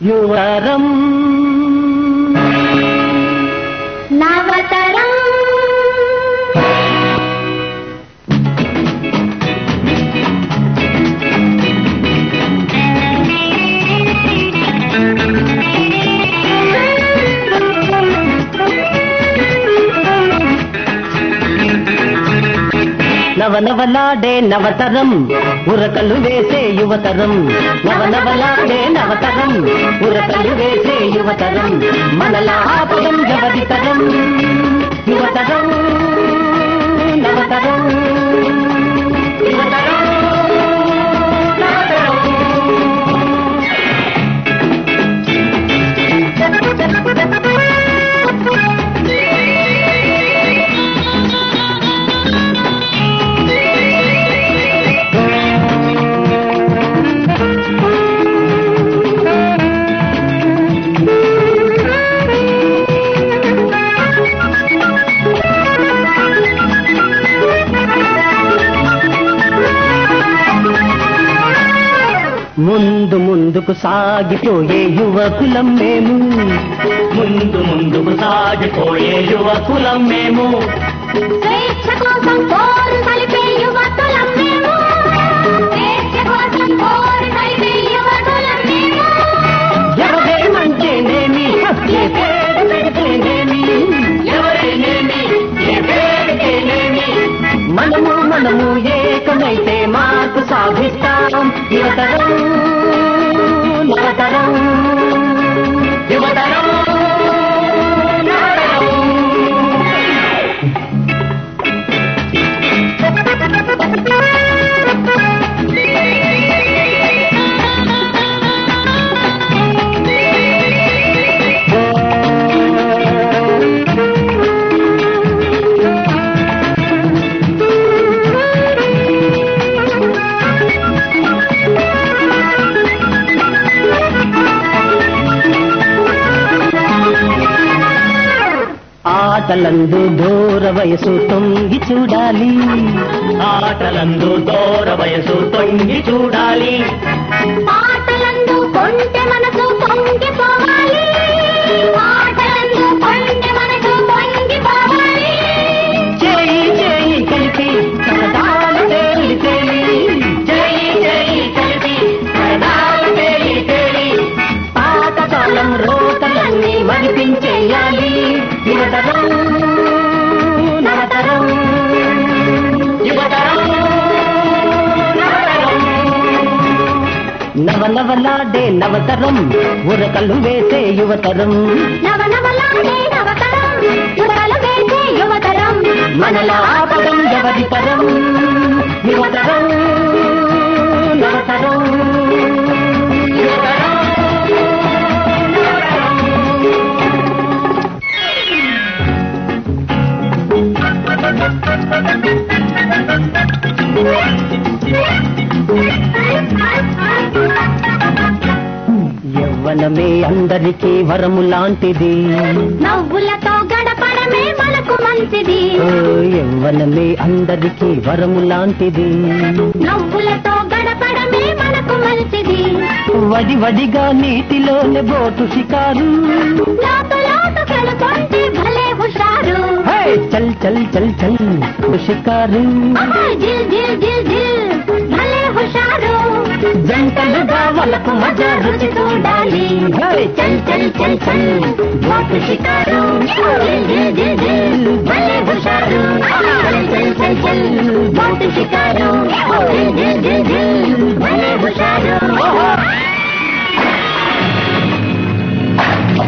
యువరం నవతరం నవనవలాడే నవతరం ఉరకలు వేసే యువతరం నవనవలాడే నవతరం ఉరకలు వేసే యువతరం మనలా ఆపదం జవదితరం యువతరం నవతరం యువతరం నవతరం ముందు ముందుకు సాగిపోయే యువకులం మేము ముందు ముందుకు సాగిపోయే యువకులం మేము స్వేచ్ఛ కోసం పోరు కలిపే యువతులం మేము స్వేచ్ఛ కోసం పోరు కలిపే యువతులం మేము ఎవరేమంటేనేమి ఏ పేరు పెడితేనేమి ఎవరేనేమి ఏ పేరుకేనేమి మనము మనము ఏకమైతే మార్పు సాధిస్తాం యువతరం నవతరం యువతరం నవతరం ఆటలందు దూర వయసు తొంగి చూడాలి ఆటలందు దూర వయసు తొంగి చూడాలి పాటలందు కొంటె మనసు పొంగిపోవాలి పాటలందు కొంటె మనసు పొంగిపోవాలి చేయి చేయి కలిపి సరదాలు తేలి తేలి చేయి చేయి కలిపి సరదాలు తేలి తేలి పాతకాలం రోతలన్నీ మరిపించేయాలి యువతరం నవతరం యువతరం నవతరం నవనవలాడే నవతరం ఉరకలు వేసే యువతరం నవనవలాడే నవతరం యువతలు వేసే యువతరం మనలా ఆపదం ఎవరితరం యువతరం నవతరం యువతరం యవ్వనమే అందరికీ వరము లాంటిది నవ్వులతో గడపడమే మనకు మంచిది ఓ యవ్వనమే అందరికీ వరము లాంటిది నవ్వులతో గడపడమే మనకు మంచిది వడి వడిగా నీటిలోనే బోటు షికారు లోతు లోతుకెళుతుంటే భలే హుషారు హే, చల్ చల్ చల్ చల్ షికారు ఆహా, జిల్ జిల్ జిల్ జిల్ భలే హుషారు జంటలుగా వాళ్ళకు మజా రుచి చూడాలి హే, చల్ చల్ చల్ చల్ బోటు షికారు జిల్ జిల్ జిల్ జిల్ భలే హుషారు చల్ చల్ చల్ చల్ బోటు షికారు జిల్ జిల్ జిల్